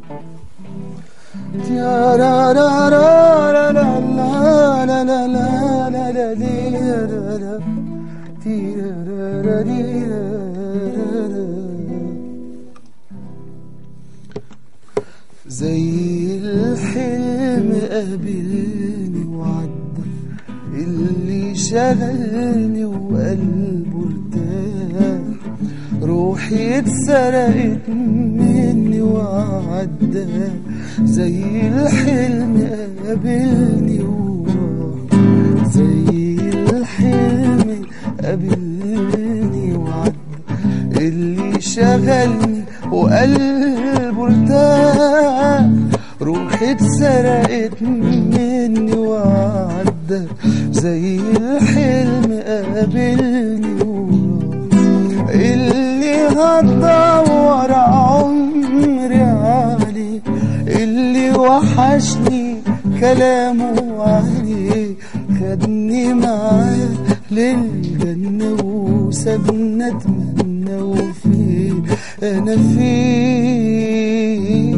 زي الحلم قابلني وعدى اللي شغلني وقلبه ارتاح روحي اتسرقت مني وعدى زي الحلم قابلني وراح زي الحلم قابلني وعدى اللي شغلني وقلبه ارتاح روحي اتسرقت مني وعدى زي الحلم قابلني وراح اللي هدور عمري عليه اللي وحشني كلامه عليه خدني معاه للجنة وسابنا اتمنى وفيه انا فيه